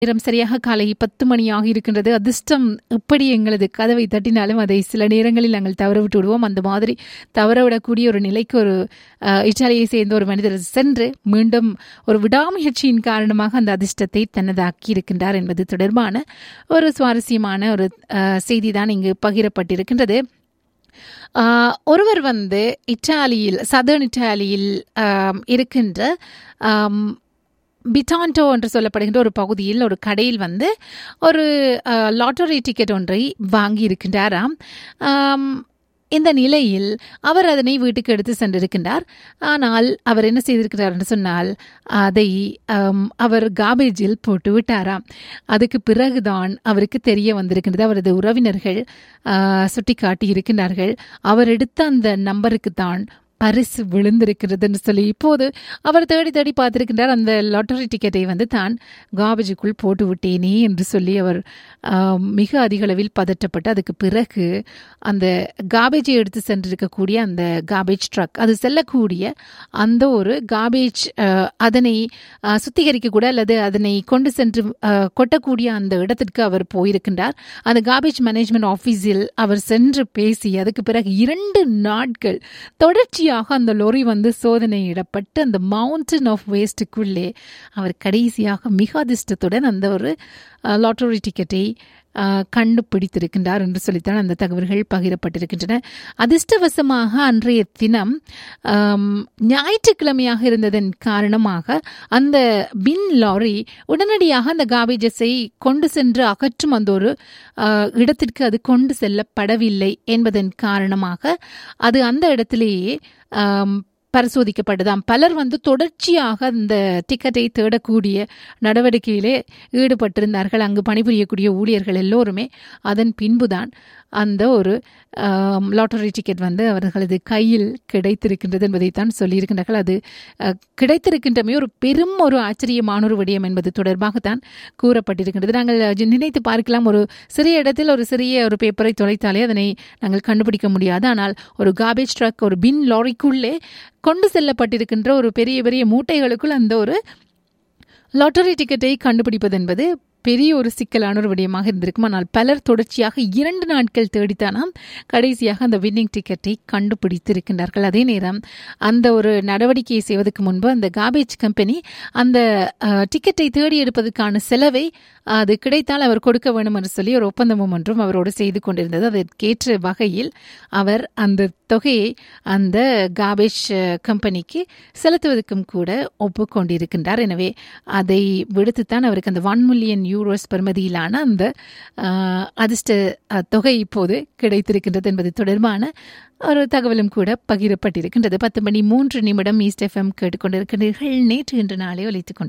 நேரம் சரியாக காலை பத்து மணியாக இருக்கின்றது அதிர்ஷ்டம் எப்படி எங்களது கதவை தட்டினாலும் அதை சில நேரங்களில் நாங்கள் தவற விட்டு விடுவோம் அந்த மாதிரி தவற விடக்கூடிய ஒரு நிலைக்கு ஒரு அஹ், இத்தாலியை சேர்ந்த ஒரு மனிதர் சென்று மீண்டும் ஒரு விடாமுயற்சியின் காரணமாக அந்த அதிர்ஷ்டத்தை தனதாக்கி இருக்கின்றார் என்பது தொடர்பான ஒரு சுவாரஸ்யமான ஒரு செய்தி தான் இங்கு பகிரப்பட்டிருக்கின்றது ஆஹ், ஒருவர் வந்து இத்தாலியில் சதர்ன் இத்தாலியில் ஆம், இருக்கின்ற ஆம், பிட்டான்டோ என்று சொல்லப்படுகின்ற ஒரு பகுதியில் ஒரு கடையில் வந்து ஒரு லாட்டரி டிக்கெட் ஒன்றை வாங்கி இருக்கின்றாராம் ஆம், இந்த நிலையில் அவர் அதனை வீட்டுக்கு எடுத்து சென்றிருக்கின்றார் ஆனால் அவர் என்ன செய்திருக்கிறார் என்று சொன்னால் அதை ஆம், அவர் காபேஜில் போட்டு விட்டாராம் அதுக்கு பிறகுதான் அவருக்கு தெரிய வந்திருக்கின்றது அவரது உறவினர்கள் சுட்டி காட்டி இருக்கின்றார்கள் அவர் எடுத்த அந்த நம்பருக்கு தான் பரிசு விழுந்திருக்கிறதுன்னு சொல்லி இப்போது அவர் தேடி தேடி பார்த்திருக்கின்றார் அந்த லாட்டரி டிக்கெட்டை வந்து தான் காபேஜுக்குள் போட்டு விட்டேனே என்று சொல்லி அவர் ஆம், மிக அதிக அளவில் பதற்றப்பட்டு அதுக்கு பிறகு அந்த காபேஜை எடுத்து சென்றிருக்கக்கூடிய அந்த காபேஜ் ட்ரக் அது செல்லக்கூடிய அந்த ஒரு காபேஜ் அஹ், அதனை அஹ், சுத்திகரிக்கக்கூட அல்லது அதனை கொண்டு சென்று அஹ், கொட்டக்கூடிய அந்த இடத்திற்கு அவர் போயிருக்கின்றார் அந்த காபேஜ் மேனேஜ்மெண்ட் ஆஃபீஸில் அவர் சென்று பேசி அதுக்கு பிறகு இரண்டு நாட்கள் தொடர்ச்சியாக அந்த லொரி வந்து சோதனையிடப்பட்டு அந்த மவுண்டன் ஆஃப் வேஸ்ட்டுக்குள்ளே அவர் கடைசியாக மிக அதிர்ஷ்டத்துடன் அந்த ஒரு லாட்டரி டிக்கெட்டை அஹ், கண்டுபிடித்திருக்கின்றார் என்று சொல்லித்தான் அந்த தகவல்கள் பகிரப்பட்டிருக்கின்றன அதிர்ஷ்டவசமாக அன்றைய தினம் ஆம், ஞாயிற்றுக்கிழமையாக இருந்ததன் காரணமாக அந்த பின் லாரி உடனடியாக அந்த காபேஜஸை கொண்டு சென்று அகற்றும் அந்த ஒரு அஹ், இடத்திற்கு அது கொண்டு செல்லப்படவில்லை என்பதன் காரணமாக அது அந்த இடத்திலேயே ஆம், பரிசோதிக்கப்பட்டதாம் பலர் வந்து தொடர்ச்சியாக அந்த டிக்கெட்டை தேடக்கூடிய நடவடிக்கையிலே ஈடுபட்டிருந்தார்கள் அங்கு பணிபுரியக்கூடிய ஊழியர்கள் எல்லோருமே அதன் பின்புதான் அந்த ஒரு ஆம், லாட்டரி டிக்கெட் வந்து அவர்களது கையில் கிடைத்திருக்கின்றது என்பதைத்தான் சொல்லியிருக்கின்றார்கள் அது அஹ், கிடைத்திருக்கின்றமே ஒரு பெரும் ஒரு ஆச்சரியமான ஒரு விடயம் என்பது தொடர்பாகத்தான் கூறப்பட்டிருக்கின்றது நாங்கள் அஹ், நினைத்து பார்க்கலாம் ஒரு சிறிய இடத்தில் ஒரு சிறிய ஒரு பேப்பரை தொலைத்தாலே அதனை நாங்கள் கண்டுபிடிக்க முடியாது ஆனால் ஒரு காபேஜ் ட்ரக் ஒரு பின் லாரிக்குள்ளே கொண்டு செல்லப்பட்டிருக்கின்ற ஒரு பெரிய பெரிய மூட்டைகளுக்குள் அந்த ஒரு லாட்டரி டிக்கெட்டை கண்டுபிடிப்பது என்பது பெரிய ஒரு சிக்கலான ஒரு விடயமாக இருந்திருக்கும் ஆனால் பலர் தொடர்ச்சியாக இரண்டு நாட்கள் தேடித்தானாம் கடைசியாக அந்த வின்னிங் டிக்கெட்டை கண்டுபிடித்திருக்கின்றார்கள் அதே நேரம் அந்த ஒரு நடவடிக்கையை செய்வதற்கு முன்பு அந்த காபேஜ் கம்பெனி அந்த அஹ், டிக்கெட்டை தேடி எடுப்பதற்கான செலவை அது கிடைத்தால் அவர் கொடுக்க வேண்டும் என்று சொல்லி ஒரு ஒப்பந்தமும் ஒன்றும் அவரோடு செய்து கொண்டிருந்தது அதற்கேற்ற வகையில் அவர் அந்த தொகையை அந்த காபேஜ் அஹ், கம்பெனிக்கு செலுத்துவதற்கும் கூட ஒப்புக்கொண்டிருக்கின்றார் எனவே அதை விடுத்துத்தான் அவருக்கு அந்த ஒன் மில்லியன் யூரோஸ் பெறுமதியிலான அந்த அஹ், அதிர்ஷ்ட அஹ், தொகை இப்போது கிடைத்திருக்கின்றது என்பது தொடர்பான ஒரு தகவலும் கூட பகிரப்பட்டிருக்கின்றது பத்து மணி மூன்று நிமிடம் ஈஸ்ட் எஃப்எம் கேட்டுக்கொண்டிருக்கின்றீர்கள் நேற்று இன்று நாளே ஒலித்துக் கொண்டிருக்கிறது